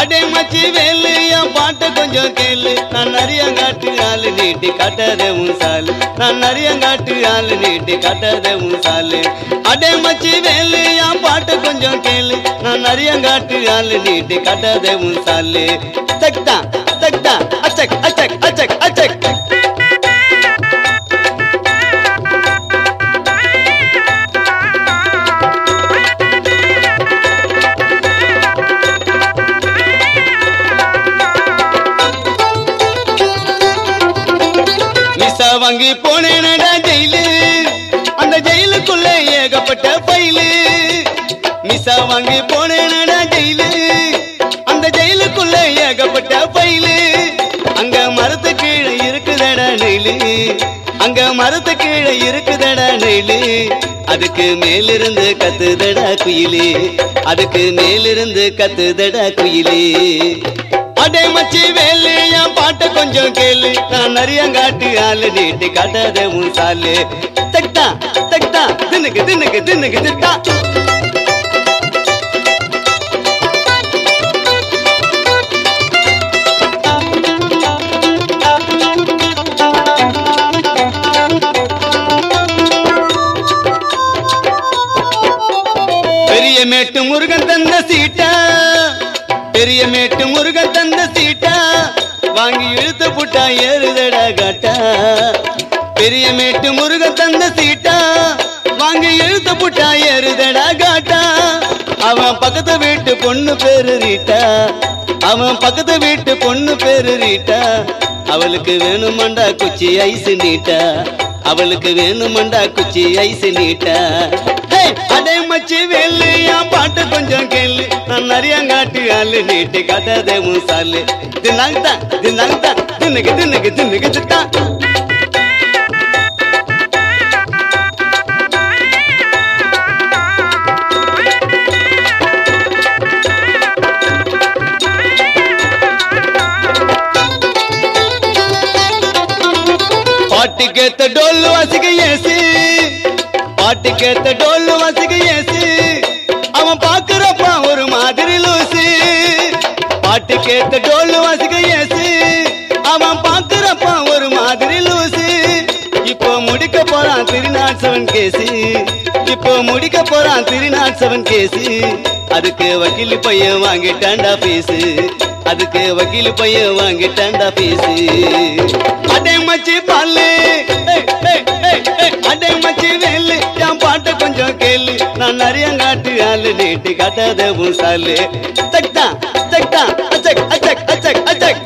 அடே மச்சி வேலு என் பாட்டை கொஞ்சம் கேளு நான் நிறைய காட்டு ஆளு நீட்டி காட்டாத உன் சாலு நான் நிறைய காட்டு ஆளு நீட்டி காட்டாத உன் சாலு அடே மச்சி வேலு என் பாட்டை கொஞ்சம் கேளு நான் நிறைய காட்டு ஆளு நீட்டி காட்டாத உன் சாலு தக்தா தக்தா அச்சக் அச்சக் அச்சக் அச்சக் விசா வாங்கி போனேனடா ஜெயிலு அந்த ஜெயிலுக்குள்ள ஏகப்பட்ட ஃபைலு மிசா வாங்கி போனேனடா ஜெயிலு அந்த ஜெயிலுக்குள்ள ஏகப்பட்ட ஃபைலு அங்க மரத்து கீழே இருக்குதடா நெயிலு அங்க மரத்து கீழே இருக்குதடா நெயிலு அதுக்கு மேலிருந்து கத்துதடா குயிலு அதுக்கு மேலிருந்து கத்துதடா குயிலு அடே மச்சி வேலு என் பாட்டை கொஞ்சம் கேளு நான் நிறைய காட்டு ஆளு நீட்டு காட்டாத உன் சாலு தக்தா தக்தா தின்னுக்கு தின்னுக்கு தின்னுக்கு திட்டா பெரிய மேட்டு முருகன் தந்த சீட்டா பெரிய மேட்டு முருகன் தந்த சீட்டா வாங்கி இழுத்து புட்டா ஏறுதடா காட்டா பெரிய மேட்டு முருகன் தந்த சீட்டா வாங்கி இழுத்து புட்டா ஏறுதடா காட்டா அவன் பக்கத்து வீட்டு பொண்ணு பேரு ரீட்டா அவன் பக்கத்து வீட்டு பொண்ணு பேரு ரீட்டா அவளுக்கு வேணுமாண்டா குச்சி ஐஸ் நீட்டா அவளுக்கு வேணுமாண்டா குச்சி ஐஸ் நீட்டா ஹே, அடே மச்சி வேலு என் பாட்டு கொஞ்சம் கேளு நான் நிறைய காட்டு ஆளு நீட்டு காட்டாதே மூசாலு தின்னாங்கத்தா தின்னாங்கத்தா தின்னுக்கு தின்னுக்கு தின்னுக்கு திட்டா பாட்டுக்கேத்த டோல் வாசிக்க ஏசு பாட்டுக்கேத்த டோல் வாசிக்க ஏசு அவன் பாக்குறப்ப ஒரு மாதிரி லூசு பாட்டுக்கேத்த டோல் வாசிக்க ஏசு அவன் பாக்குறப்ப ஒரு மாதிரி லூசு இப்போ முடிக்க போறான் திருநாட் செவன் கேசு இப்போ முடிக்க போறான் திருநாட் செவன் கேசு அதுக்கு வக்கீல் பையன் வாங்கிட்டாண்டா பீஸு அதுக்கு வக்கீல் பையன் வாங்கிட்டாண்டா பீஸு அடே மச்சி பாலு ஏய், ஏய், ஏய், ஏய், அடே மச்சி வேலு என் பாட்டை கொஞ்சம் கேளு நான் நிறைய காட்டு ஆளு நீட்டு காட்டாத பூசாலு தக்தா தக்தா அச்சக் அச்சக் அச்சக் அச்சக்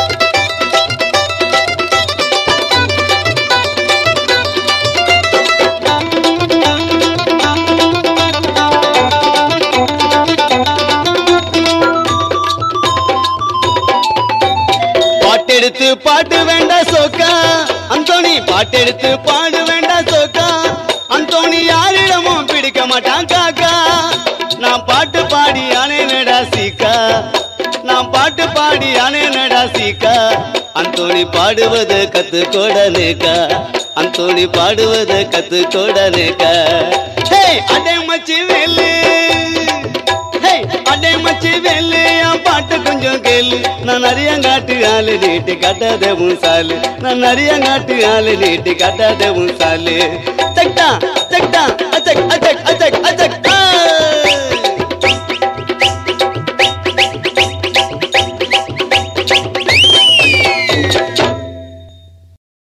பாட்டெடுத்து பாட்டு வேண்டாம் சோக்கா அந்தோணி பாட்டெடுத்து பாடு வேண்டாம் சோக்கா அந்தோணி யாரிடமும் பிடிக்க மாட்டான் காக்கா நான் பாட்டு பாடி அனேனடா சீக்கா நான் பாட்டு பாடி அனேனடா சீக்கா அந்தோணி பாடுவத கத்து கோடனேக்கா அந்தோணி பாடுவத கத்து கோடனேக்கா ஹே அடே மச்சி வேலு ஹே, அடே மச்சி வேலு என் பாட்டு கொஞ்சம் கேளு நான் நிறைய காட்டு ஆளு நீட்டு கட்டாத உன் சாலு நான் நிறைய காட்டு ஆளு நீட்டு கட்டாத உன் சாலு தக்டா தக்டா அச்சக் அச்சக் அச்சக் அச்சக்